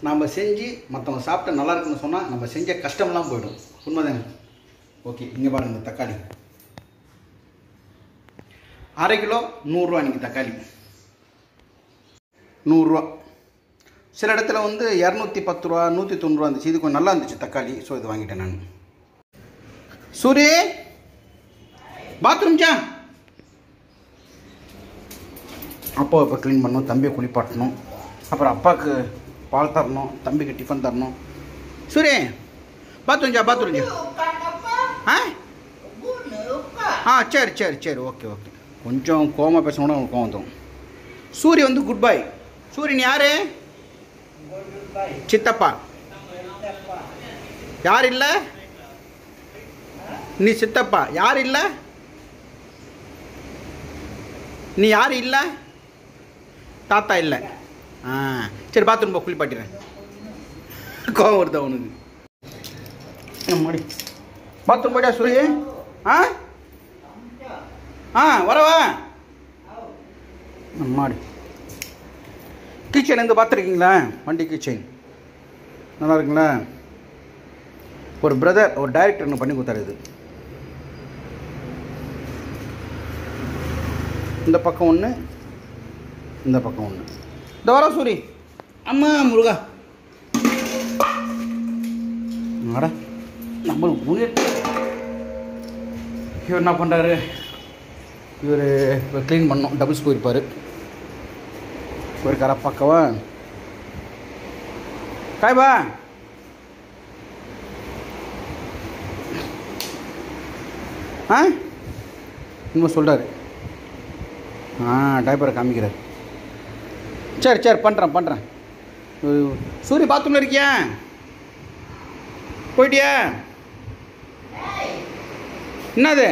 நாம் செஞ்சு மற்றவங்க சாப்பிட்டு நல்லா இருக்குன்னு சொன்னால் நம்ம செஞ்ச கஷ்டம்லாம் போயிடும் உண்மைதாங்க ஓகே இங்கே பாருங்க இந்த தக்காளி அரை கிலோ நூறுரூவா இன்றைக்கி தக்காளி நூறுரூவா சில இடத்துல வந்து இரநூத்தி பத்து ரூபா நூற்றி தொண்ணூறுவா இருந்துச்சு இது கொஞ்சம் நல்லா இருந்துச்சு தக்காளி ஸோ இது வாங்கிட்டேன் நான் சூரி பாத்ரூம் ஜா அப்பாவை இப்போ க்ளீன் பண்ணணும் தம்பியை குளிப்பாட்டணும் அப்புறம் அப்பாவுக்கு பால் தரணும் தம்பிக்கு டிஃபன் தரணும் சூரி பாத்ரூம் ஜா பாத்ரூம் ஜா ஆ ஆ சரி சரி சரி ஓகே ஓகே கொஞ்சம் கோமா பேசணும்னா உங்களுக்கு கோவம் வந்துடும் சூரிய வந்து குட் பை சூரியன் யாரு சித்தப்பா யார் இல்லை நீ சித்தப்பா யார் இல்லை நீ யார் இல்லை தாத்தா இல்லை ஆ சரி பாத்ரூம் போ குளிப்பாட்டிடுறேன் கோவம் வருதா உனக்கு மாடி பாத்ரூம் போயிட்டா சூரிய ஆ ஆ வரவா மாடி கீச்சைன் எந்த பார்த்துருக்கீங்களா வண்டி கீச்சைன் நல்லா இருக்குங்களா ஒரு பிரதர் ஒரு டைரக்டர் ஒன்று பண்ணி கொடுத்தாரு இது இந்த பக்கம் ஒன்று இந்த பக்கம் ஒன்று இந்த வர சூரி அம்மா முருகா அட நம்மளுக்கு முன்னேற்ற இவர் என்ன பண்ணுறாரு இவர் க்ளீன் பண்ணோம் டபுள்ஸ் போயிருப்பார் போயிருக்காரா பக்கவா காய்பா ஆ இன்னும் சொல்கிறாரு ஆ டைப்பரை காமிக்கிறார் சரி சரி பண்ணுறேன் பண்ணுறேன் சூரிய பாத்ரூமில் இருக்கியா போயிட்டியா என்னது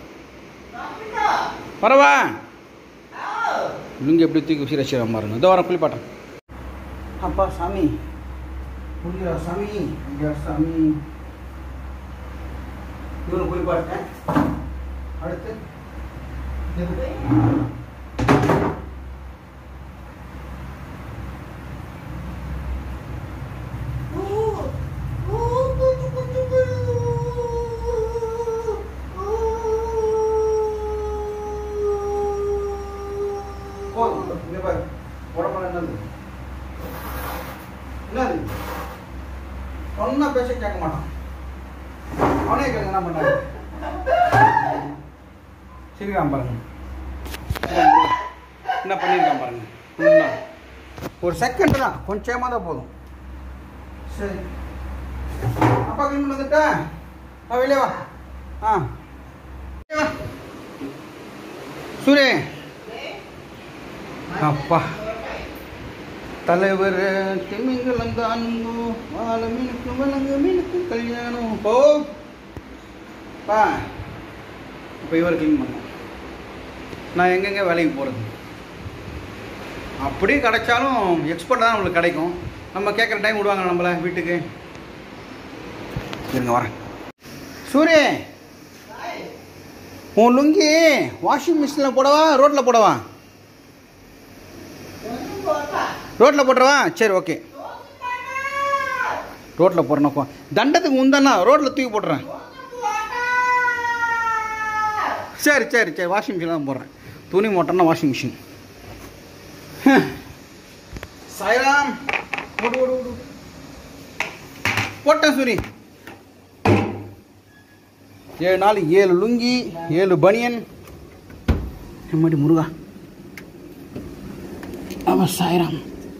வரவா லுங்கி எப்படி தூக்கி உசிர வச்சிடறேன் பாருங்க இதோ வரேன் குளிப்பாட்டேன் அப்பா சாமி குளிக்கிறா சாமி ஐயா சாமி இவரை குளிப்பாட்டேன் அடுத்து இது. போதும் இங்க பாரு உடம்புல என்னது என்னது ஒன்றும் பேச கேட்க மாட்டான் அவனே கேட்க என்ன பண்ணாரு சிரிக்காம பாருங்க என்ன பண்ணியிருக்கான் பாருங்க உண்மை. ஒரு செகண்ட் தான் கொஞ்சமாக தான் போதும் சரி அப்பா கிளம்பி வந்துட்டா ஆ வெளியே வா ஆ வெளியே வா சூரிய அப்பா தலைவர் திமிங்கலம் தானுங்கோ வாழ மீனுக்கு வழங்க மீனுக்கு கல்யாணம் போ பா இப்போ இவர் க்ளீன் பண்ணோம் நான் எங்கெங்கே வேலைக்கு போகிறது அப்படியே கிடைச்சாலும் எக்ஸ்பர்ட் தான் நம்மளுக்கு கிடைக்கும் நம்ம கேட்குற டைம் விடுவாங்க நம்மளை வீட்டுக்கு இருங்க வரேன் சூரிய உன் லுங்கி வாஷிங் மிஷினில் போடவா ரோட்டில் போடவா ரோட்டில் போட்டுறவா சரி ஓகே ரோட்டில் போடுறேன் தண்டத்துக்கு முந்தானா ரோட்டில் தூக்கி போட்டுறேன் சரி சரி சரி வாஷிங் மிஷின் தான் போடுறேன் துணி மோட்டர்னா வாஷிங் மிஷின் சாய்ராம் ஓடு ஓடு ஓடு போட்டேன் சூரி ஏழு நாள் ஏழு லுங்கி ஏழு பனியன் எம்மாடி முருகா ஆமாம் சாய்ராம்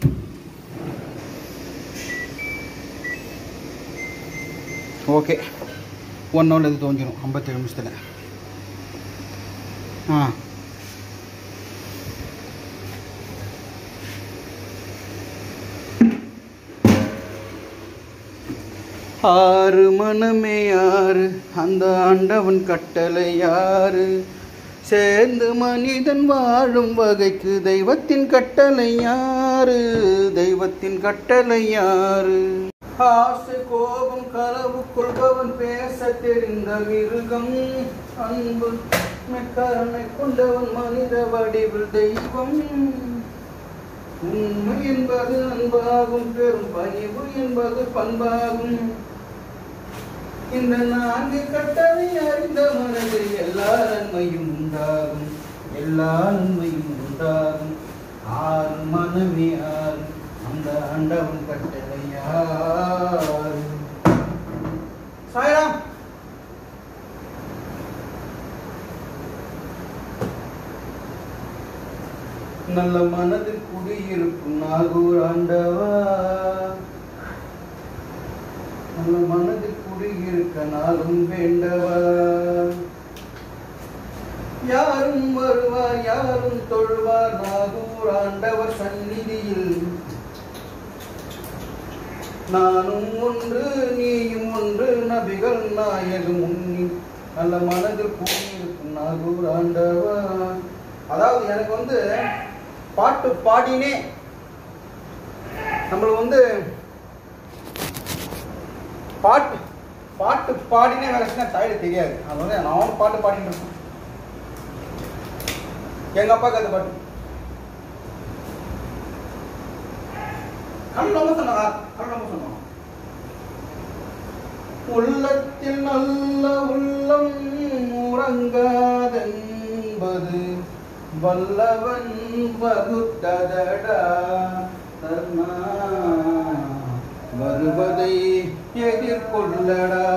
ஓகே ஒன் ஹவரில் இது தோஞ்சிடும் ஐம்பத்தேழு நிமிஷத்தில் ஆ ஆறு மனமே யாரு அந்த ஆண்டவன் கட்டளை யாரு சேர்ந்து மனிதன் வாழும் வகைக்கு தெய்வத்தின் கட்டளை யாரு தெய்வத்தின் கட்டளை யாரு ஆசை கோபம் களவு கொள்பவன் பேச தெரிந்த மிருகம் அன்பு கருணை கொண்டவன் மனித வடிவில் தெய்வம் உண்மை என்பது அன்பாகும் பெரும் பணிவு என்பது பண்பாகும் இந்த நான்கு கட்டளை அறிந்த மனதில் எல்லா நன்மையும் உண்டாகும் எல்லா நன்மையும் உண்டாகும் ஆறு மனமே ஆறு அந்த ஆண்டவன் கட்டளை யாரு சாய்ராம் நல்ல மனதில் குடியிருக்கும் நாகூர் ஆண்டவா நல்ல மனதில் குடியிருக்க நாளும் வேண்டவா யாரும் வருவார் யாரும் தொழுவார் நாகூர் ஆண்டவர் சந்நிதியில் நானும் ஒன்று நீயும் ஒன்று நபிகள் நாயகம் உன்னி நல்ல மனதில் கூடியிருக்கும் நாகூர் ஆண்டவா அதாவது எனக்கு வந்து பாட்டு பாடினே நம்மளுக்கு வந்து பாட்டு பாட்டு பாடினே வேலை செஞ்சா தாயில தெரியாது அது வந்து நான் பாட்டு பாடிட்டு இருக்கேன் எங்க அப்பாவுக்கு அந்த பாட்டு கண்ணம சொன்னா கண்ணம சொன்னோம் உள்ளத்தில் நல்ல உள்ளம் உறங்காதென்பது வல்லவன் வகுத்ததடா தர்மா வருவதை எதிர்கொள்ளடா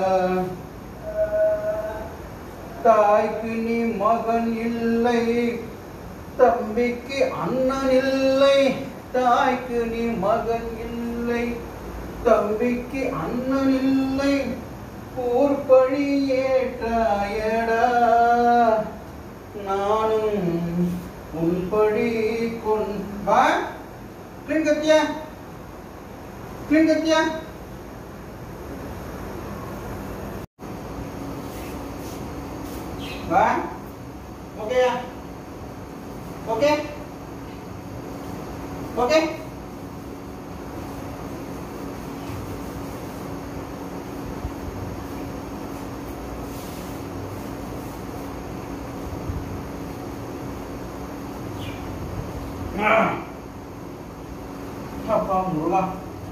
தாய்க்கு நீ மகன் இல்லை தம்பிக்கு அண்ணன் இல்லை தாய்க்கு நீ மகன் இல்லை தம்பிக்கு அண்ணன் இல்லை ஊர்பழி ஏற்றாயடா நானும் உன்படி கொன் வா கிளீன் கத்தியா கிளீன் கத்தியா வா ஓகேயா ஓகே ஓகே அப்பா முருகா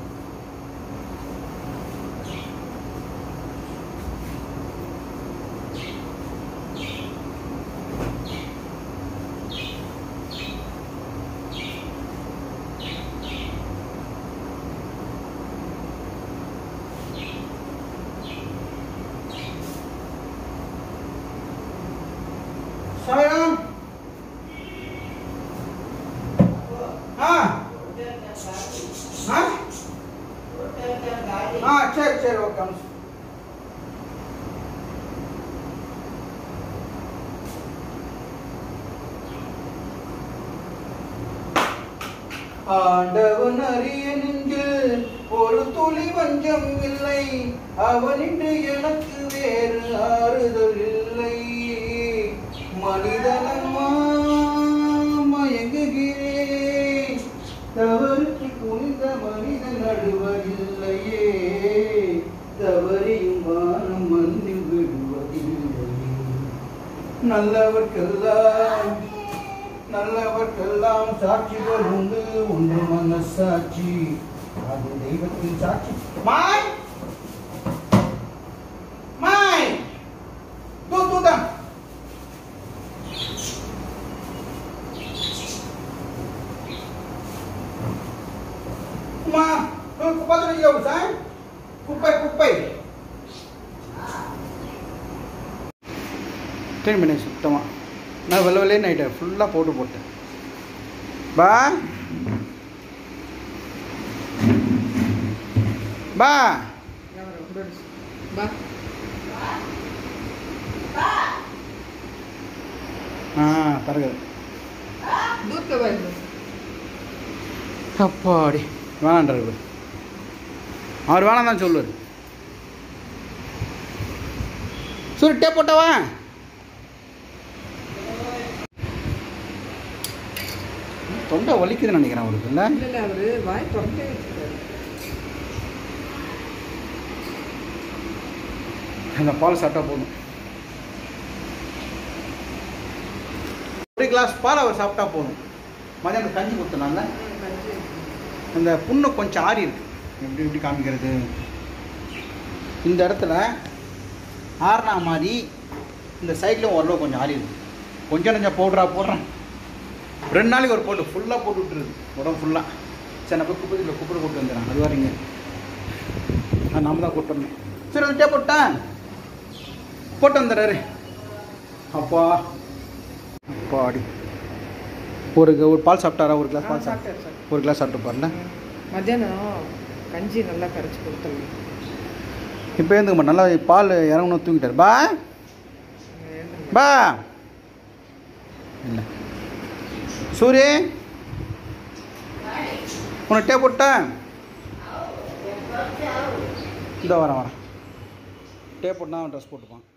சாய்ராம் ஆ ஆ ஆ சரி சரி ஓகே அனுப்பிச்சு ஆண்டவன் அறிய நெஞ்சில் ஒரு துளி வஞ்சம் இல்லை அவனின்று எனக்கு வேறு ஆறுதல் இல்லை மனிதனம்மா மயங்குகிறேன் தவறுக்கு புனித மனிதன் நடுவதில்லையே தவறியும் வானம் மண்ணில் விடுவதில்லையே நல்லவர்க்கெல்லாம் நல்லவர்க்கெல்லாம் சாட்சிகள் உண்டு ஒன்று மனசாட்சி அது தெய்வத்தின் சாட்சி மாய் மாய் தூ தூ தான் அம்மா குப்பை துணிக்க சார் குப்பை குப்பை க்ளீன் பண்ணி சுத்தமாக நான் வெள்ள வெள்ளைன்னு ஆகிட்டேன் ஃபுல்லாக போட்டு போட்டேன் பா பா बा ஆ தரகு दूध का पाहिजे அப்பாடி வேணான்றார் இவர் அவர் வேணாம் தான் சொல்லுவார் சுருட்டே போட்டவா தொண்டை வலிக்குதுன்னு நினைக்கிறேன் அவருக்கு இல்லை இல்ல இல்ல அவரு வாய் திறந்தே வச்சிருக்காரு அந்த பால் சாப்பிட்டா போதும் ஒரு கிளாஸ் பால் அவர் சாப்பிட்டா போதும் மதியானம் கஞ்சி கொடுத்தனால ம், கஞ்சி. அந்த புண்ணு கொஞ்சம் ஆறி இருக்கு எப்படி எப்படி காமிக்கிறது இந்த இடத்துல ஆறுனா மாதிரி இந்த சைடில் ஓரளவு கொஞ்சம் ஆறி இருக்கு கொஞ்சம் கொஞ்சம் பவுடரா போடுறேன் ரெண்டு நாளைக்கு ஒரு போட்டு ஃபுல்லாக போட்டு விட்டுருது உடம்பு ஃபுல்லாக சரி நான் போய் குப்பை இல்லை குப்பை போட்டு வந்துடுறேன் அது வரீங்க நான் நாம தான் கூட்டு வரணும் சரி வந்துட்டே போட்டேன் போட்டு வந்துடுறாரு அப்பா அப்பாடி ஒரு ஒரு பால் சாப்பிட்டாரா ஒரு கிளாஸ் பால் சாப்பிட்டா சாப்பிட்டாரு சார் ஒரு கிளாஸ் சாப்பிட்டு பாருல மத்தியானம் கஞ்சி நல்லா கரைச்சி கொடுத்துருங்க இப்போ எழுந்துக்குமா நல்லா பால் இறங்கணும் தூங்கிட்டார் பா பா இல்லை சூரி உன்னை டே போட்டேன் இந்த வரேன் வரேன் டே போட்டுனா ட்ரெஸ் போட்டுப்பான்